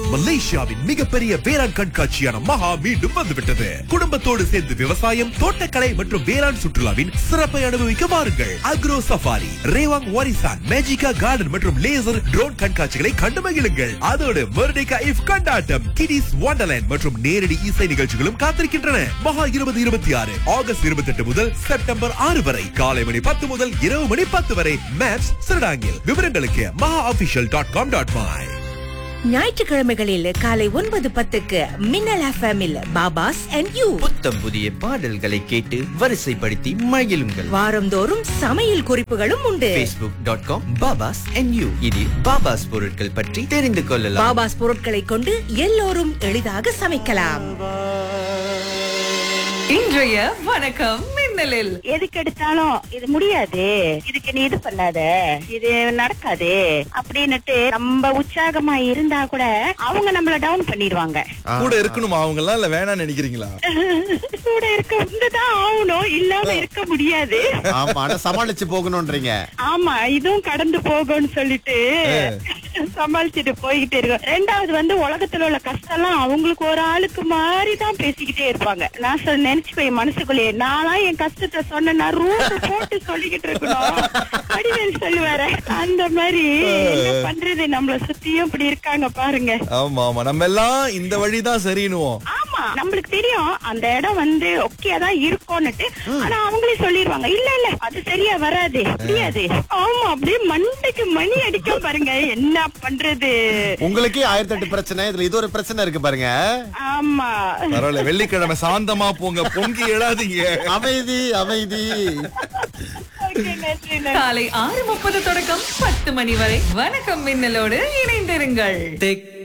மலேசியாவின் மிகப்பெரிய வேளாண் கண்காட்சியான மகா மீண்டும் வந்துவிட்டது குடும்பத்தோடு சேர்ந்து விவசாயம் தோட்டக்கலை மற்றும் வேளாண் சுற்றுலாவின் சிறப்பை அனுபவிக்க வாருங்கள் அக்ரோ சஃபாரி ரேவாங் வாரிசான் மேஜிகா கார்டன் மற்றும் லேசர் ட்ரோன் கண்காட்சிகளை கண்டு மகிழுங்கள் அதோடு மெர்டிகா இஃப் கொண்டாட்டம் கிடிஸ் வண்டர்லேண்ட் மற்றும் நேரடி இசை நிகழ்ச்சிகளும் காத்திருக்கின்றன மகா இருபது இருபத்தி ஆறு ஆகஸ்ட் இருபத்தி எட்டு முதல் செப்டம்பர் ஆறு வரை காலை மணி பத்து முதல் இரவு மணி பத்து வரை மேப்ஸ் சிறடாங்கில் விவரங்களுக்கு மகா official dot com dot my ஞாயிற்றுக்கிழமைகளில் காலை ஒன்பது பத்துக்கு மின்னல் எஃப்எம்மில் பாபாஸ் அண்ட் யூ புத்தம் புதிய பாடல்களை கேட்டு வரிசைப்படுத்தி மகிழுங்கள் வாரந்தோறும் சமையல் குறிப்புகளும் உண்டு facebook.com dot com Baba's and you இதில் பாபாஸ் பொருட்கள் பற்றி தெரிந்து கொள்ளலாம் பாபாஸ் பொருட்களை கொண்டு எல்லோரும் எளிதாக சமைக்கலாம் இன்றைய வணக்கம் மின்னலில் எதுக்கு எடுத்தாலும் இது முடியாது இதுக்கு நீ இது பண்ணாத இது நடக்காது அப்படின்னுட்டு நம்ம உற்சாகமா இருந்தா கூட அவங்க நம்மள டவுன் பண்ணிடுவாங்க கூட இருக்கணுமா அவங்க எல்லாம் இல்ல வேணாம்னு நினைக்கிறீங்களா கூட இருக்க தான் ஆகணும் இல்லாம இருக்க முடியாது ஆமா ஆனா சமாளிச்சு போகணும்ன்றீங்க ஆமா இதுவும் கடந்து போகும்னு சொல்லிட்டு சமாளிச்சுட்டு போய்கிட்டே இருக்கோம் ரெண்டாவது வந்து உலகத்துல உள்ள கஷ்டம் எல்லாம் அவங்களுக்கு ஒரு ஆளுக்கு மாதிரி தான் பேசிக்கிட்டே இருப்பாங்க நான் சொல் நினைச்சுப்பேன் மனசுக்குள்ளேயே நான்லாம் என் கஷ்டத்தை சொன்னா ரூட் போட்டு சொல்லிக்கிட்டு இருக்கணும் வடிவேல் சொல்லுவாரு அந்த மாதிரி என்ன பண்றது நம்மள சுத்தியும் இப்படி இருக்காங்க பாருங்க ஆமா ஆமா நம்ம எல்லாம் இந்த வழிதான் சரின்னுவோம் ஆமா நம்மளுக்கு தெரியும் அந்த இடம் வந்து ஓகே தான் இருக்கும்னுட்டு ஆனா அவங்களே சொல்லிடுவாங்க இல்ல இல்ல அது சரியா வராது முடியாது ஆமா அப்படியே மண்டைக்கு மணி அடிக்க பாருங்க என்ன பண்றது உங்களுக்கே ஆயிரத்தி எட்டு பிரச்சனை இதுல இது ஒரு பிரச்சனை இருக்கு பாருங்க ஆமா பரவாயில்ல வெள்ளிக்கிழமை சாந்தமா போங்க பொங்கி எழாதீங்க அமைதி அமைதி Okay, நன்றி, நன்றி. காலை ஆறு முப்பது தொடக்கம் பத்து மணி வரை வணக்கம் மின்னலோடு இணைந்திருங்கள் தெக்